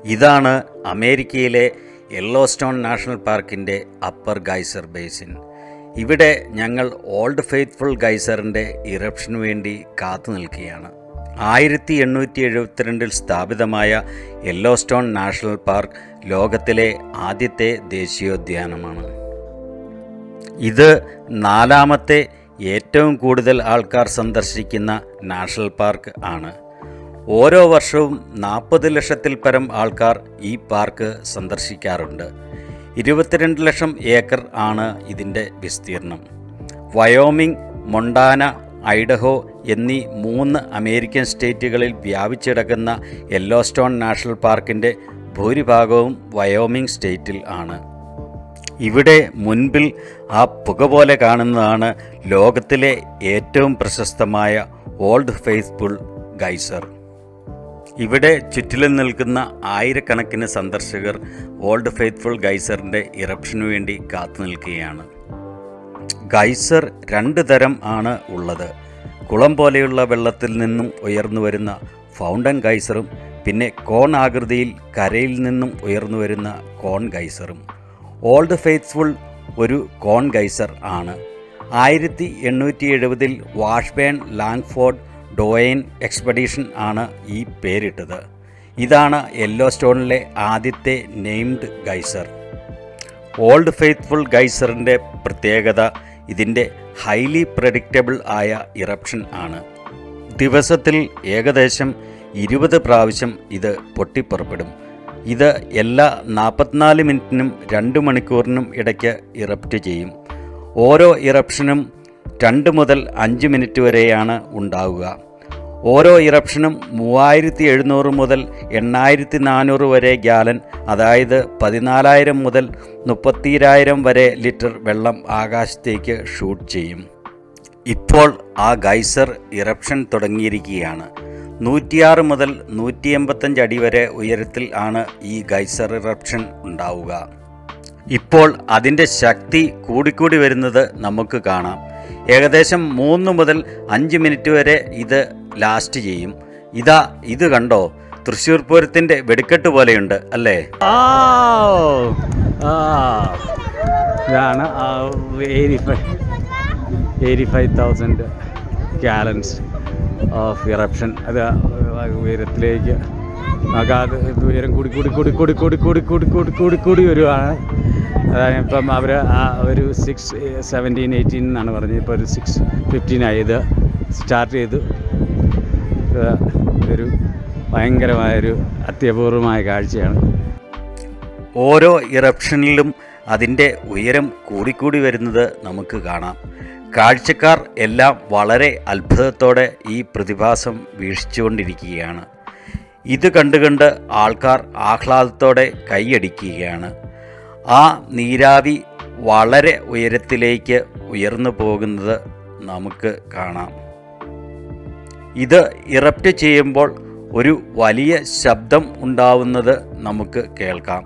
ഇതാണ് അമേരിക്കയിലെ Yellowstone National പാർക്കിൻ്റെ അപ്പർ ഗൈസർ ബേസിൻ ഇവിടെ ഞങ്ങൾ ഓൾഡ് ഫെയ്ത്ത്ഫുൾ ഗൈസറിൻ്റെ ഇറപ്ഷന് വേണ്ടി കാത്തു നിൽക്കുകയാണ് ആയിരത്തി എണ്ണൂറ്റി എഴുപത്തിരണ്ടിൽ സ്ഥാപിതമായ യെല്ലോസ്റ്റോൺ നാഷണൽ പാർക്ക് ലോകത്തിലെ ആദ്യത്തെ ദേശീയോദ്യാനമാണ് ഇത് നാലാമത്തെ ഏറ്റവും കൂടുതൽ ആൾക്കാർ സന്ദർശിക്കുന്ന നാഷണൽ പാർക്ക് ആണ് ഓരോ വർഷവും നാൽപ്പത് ലക്ഷത്തിൽ പരം ആൾക്കാർ ഈ പാർക്ക് സന്ദർശിക്കാറുണ്ട് ഇരുപത്തിരണ്ട് ലക്ഷം ഏക്കർ ആണ് ഇതിൻ്റെ വിസ്തീർണം വയോമിംഗ് മൊണ്ടാന ഐഡഹോ എന്നീ മൂന്ന് അമേരിക്കൻ സ്റ്റേറ്റുകളിൽ വ്യാപിച്ചിടക്കുന്ന യെല്ലോസ്റ്റോൺ നാഷണൽ പാർക്കിൻ്റെ ഭൂരിഭാഗവും വയോമിംഗ് സ്റ്റേറ്റിൽ ആണ് ഇവിടെ മുൻപിൽ ആ പുക പോലെ കാണുന്നതാണ് ലോകത്തിലെ ഏറ്റവും പ്രശസ്തമായ ഓൾഡ് ഫെയ്ത്ത്ഫുൾ ഗൈസർ ഇവിടെ ചുറ്റിലും നിൽക്കുന്ന ആയിരക്കണക്കിന് സന്ദർശകർ ഓൾഡ് ഫെയ്ത്ത്ഫുൾ ഗൈസറിൻ്റെ ഇറപ്ഷനു വേണ്ടി കാത്തു നിൽക്കുകയാണ് ഗൈസർ രണ്ട് തരം ആണ് ഉള്ളത് കുളം പോലെയുള്ള വെള്ളത്തിൽ നിന്നും ഉയർന്നു വരുന്ന ഫൗണ്ടൻ ഗൈസറും പിന്നെ കോൺ ആകൃതിയിൽ കരയിൽ നിന്നും ഉയർന്നു വരുന്ന കോൺ ഗൈസറും ഓൾഡ് ഫെയ്ത്ത്ഫുൾ ഒരു കോൺ ഗൈസർ ആണ് ആയിരത്തി എണ്ണൂറ്റി എഴുപതിൽ വാഷ്ബേൺ ലാങ്ഫോർഡ് ഡോയൻ എക്സ്പെഡീഷൻ ആണ് ഈ പേരിട്ടത് ഇതാണ് യെല്ലോസ്റ്റോണിലെ ആദ്യത്തെ നെയ്ംഡ് ഗൈസർ ഓൾഡ് ഫെയ്ത്ത്ഫുൾ ഗൈസറിൻ്റെ പ്രത്യേകത ഇതിൻ്റെ ഹൈലി പ്രഡിക്റ്റബിൾ ആയ ഇറപ്ഷൻ ആണ് ദിവസത്തിൽ ഏകദേശം ഇരുപത് പ്രാവശ്യം ഇത് പൊട്ടിപ്പുറപ്പെടും ഇത് എല്ലാ നാൽപ്പത്തിനാല് മിനിറ്റിനും രണ്ട് മണിക്കൂറിനും ഇടയ്ക്ക് ഇറപ്റ്റ് ചെയ്യും ഓരോ ഇറപ്ഷനും രണ്ട് മുതൽ അഞ്ച് മിനിറ്റ് വരെയാണ് ഉണ്ടാവുക ഓരോ ഇറപ്ഷനും മൂവായിരത്തി എഴുന്നൂറ് മുതൽ എണ്ണായിരത്തി നാനൂറ് വരെ ഗ്യാലൻ അതായത് പതിനാലായിരം മുതൽ മുപ്പത്തിരായിരം വരെ ലിറ്റർ വെള്ളം ആകാശത്തേക്ക് ഷൂട്ട് ചെയ്യും ഇപ്പോൾ ആ ഗൈസർ ഇറപ്ഷൻ തുടങ്ങിയിരിക്കുകയാണ് നൂറ്റിയാറ് മുതൽ നൂറ്റി എൺപത്തഞ്ച് അടി വരെ ഉയരത്തിൽ ആണ് ഈ ഗൈസർ ഇറപ്ഷൻ ഉണ്ടാവുക ഇപ്പോൾ അതിൻ്റെ ശക്തി കൂടിക്കൂടി വരുന്നത് നമുക്ക് കാണാം ഏകദേശം മൂന്ന് മുതൽ അഞ്ച് മിനിറ്റ് വരെ ഇത് ലാസ്റ്റ് ചെയ്യും ഇതാ ഇത് കണ്ടോ തൃശ്ശൂർ പൂരത്തിൻ്റെ വെടിക്കെട്ട് പോലെയുണ്ട് അല്ലേ ഇതാണ് eighty five eighty five thousand gallons of eruption അത് ഉയരത്തിലേക്ക് അത് ഉയരം കൂടി കൂടി കൂടി കൂടി കൂടി കൂടി കൂടി കൂടി കൂടി കൂടി വരുവാണ് അതായത് ഇപ്പം അവർ ആ ഒരു സിക്സ് സെവൻറ്റീൻ എയ്റ്റീൻ എന്നാണ് പറഞ്ഞത് ഇപ്പോൾ ഒരു സിക്സ് ഫിഫ്റ്റീൻ ആയത് സ്റ്റാർട്ട് ചെയ്തു ഒരു ഭയങ്കരമായൊരു അത്യപൂർവമായ കാഴ്ചയാണ് ഓരോ ഇറപ്ഷനിലും അതിൻ്റെ ഉയരം കൂടിക്കൂടി വരുന്നത് നമുക്ക് കാണാം കാഴ്ചക്കാർ എല്ലാം വളരെ അത്ഭുതത്തോടെ ഈ പ്രതിഭാസം വീക്ഷിച്ചുകൊണ്ടിരിക്കുകയാണ് ഇത് കണ്ട് കണ്ട് ആൾക്കാർ ആഹ്ലാദത്തോടെ കൈയടിക്കുകയാണ് ആ നീരാവി വളരെ ഉയരത്തിലേക്ക് ഉയർന്നു പോകുന്നത് നമുക്ക് കാണാം ഇത് ഇറപ്റ്റ് ചെയ്യുമ്പോൾ ഒരു വലിയ ശബ്ദം ഉണ്ടാവുന്നത് നമുക്ക് കേൾക്കാം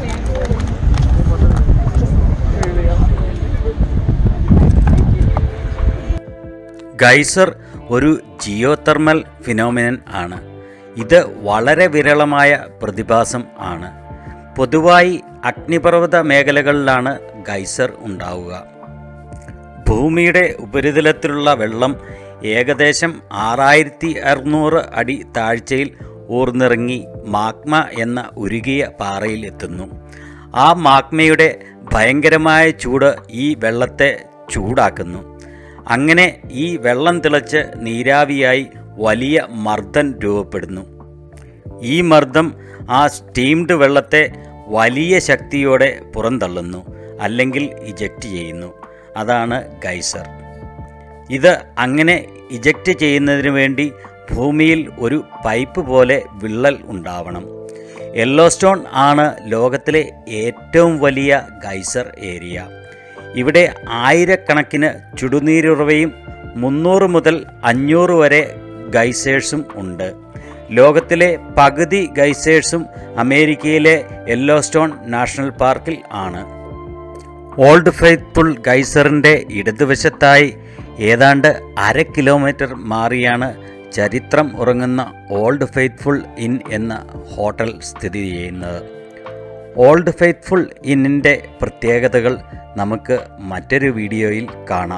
ഗൈസർ ഒരു ജിയോ തെർമൽ ഫിനോമിനൻ ആണ് ഇത് വളരെ വിരളമായ പ്രതിഭാസം ആണ് പൊതുവായി അഗ്നിപർവ്വത മേഖലകളിലാണ് ഗൈസർ ഉണ്ടാവുക ഭൂമിയുടെ ഉപരിതലത്തിലുള്ള വെള്ളം ഏകദേശം ആറായിരത്തി അറുന്നൂറ് അടി താഴ്ചയിൽ ഊർന്നിറങ്ങി മാഗ്മ എന്ന ഉരുകിയ പാറയിൽ എത്തുന്നു ആ മാഗ്മയുടെ ഭയങ്കരമായ ചൂട് ഈ വെള്ളത്തെ ചൂടാക്കുന്നു അങ്ങനെ ഈ വെള്ളം തിളച്ച് നീരാവിയായി വലിയ മർദ്ദം രൂപപ്പെടുന്നു ഈ മർദ്ദം ആ സ്റ്റീംഡ് വെള്ളത്തെ വലിയ ശക്തിയോടെ പുറന്തള്ളുന്നു അല്ലെങ്കിൽ ഇജക്റ്റ് ചെയ്യുന്നു അതാണ് ഗൈസർ ഇത് അങ്ങനെ ഇജക്റ്റ് ചെയ്യുന്നതിന് വേണ്ടി ഭൂമിയിൽ ഒരു പൈപ്പ് പോലെ വിള്ളൽ ഉണ്ടാവണം യെല്ലോസ്റ്റോൺ ആണ് ലോകത്തിലെ ഏറ്റവും വലിയ ഗൈസർ ഏരിയ ഇവിടെ ആയിരക്കണക്കിന് ചുടുനീരുറവയും മുന്നൂറ് മുതൽ അഞ്ഞൂറ് വരെ ഗൈസേഴ്സും ഉണ്ട് ലോകത്തിലെ പകുതി ഗൈസേഴ്സും അമേരിക്കയിലെ യെല്ലോസ്റ്റോൺ നാഷണൽ പാർക്കിൽ ആണ് ഓൾഡ് ഫെയ്ത്ത്ഫുൾ ഗൈസറിൻ്റെ ഇടതുവശത്തായി ഏതാണ്ട് അര കിലോമീറ്റർ മാറിയാണ് ചരിത്രം ഉറങ്ങുന്ന ഓൾഡ് ഫെയ്ത്ത്ഫുൾ ഇൻ എന്ന ഹോട്ടൽ സ്ഥിതി ചെയ്യുന്നത് ഓൾഡ് ഫെയ്ത്ത്ഫുൾ ഇന്നിൻ്റെ പ്രത്യേകതകൾ നമുക്ക് മറ്റൊരു വീഡിയോയിൽ കാണാം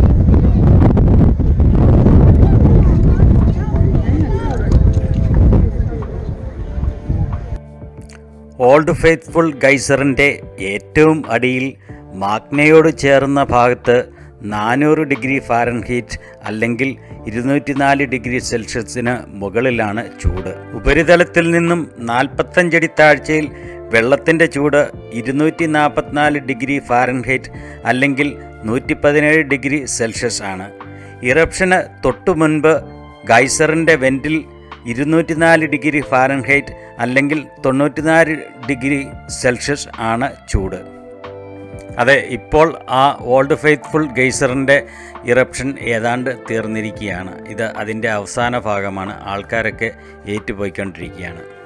ഓൾഡ് ഫെയ്ത്ത്ഫുൾ ഗൈസറിൻ്റെ ഏറ്റവും അടിയിൽ മാഗ്നയോട് ചേർന്ന ഭാഗത്ത് നാനൂറ് ഡിഗ്രി ഫാരൻഹീറ്റ് അല്ലെങ്കിൽ ഇരുന്നൂറ്റിനാല് ഡിഗ്രി സെൽഷ്യസിന് മുകളിലാണ് ചൂട് ഉപരിതലത്തിൽ നിന്നും നാൽപ്പത്തഞ്ചടി താഴ്ചയിൽ വെള്ളത്തിൻ്റെ ചൂട് ഇരുന്നൂറ്റി നാൽപ്പത്തിനാല് ഡിഗ്രി ഫാരൻഹൈറ്റ് അല്ലെങ്കിൽ നൂറ്റി പതിനേഴ് ഡിഗ്രി സെൽഷ്യസ് ആണ് ഇറപ്ഷന് തൊട്ടു മുൻപ് ഗൈസറിൻ്റെ വെൻറ്റിൽ ഇരുന്നൂറ്റിനാല് ഡിഗ്രി ഫാരൻഹൈറ്റ് അല്ലെങ്കിൽ തൊണ്ണൂറ്റിനാല് ഡിഗ്രി സെൽഷ്യസ് ആണ് ചൂട് അതെ ഇപ്പോൾ ആ ഓൾഡ് ഫെയ്ത്ത്ഫുൾ ഗെയ്സറിൻ്റെ ഇറപ്ഷൻ ഏതാണ്ട് തീർന്നിരിക്കുകയാണ് ഇത് അതിൻ്റെ അവസാന ഭാഗമാണ് ആൾക്കാരൊക്കെ ഏറ്റുപോയിക്കൊണ്ടിരിക്കുകയാണ്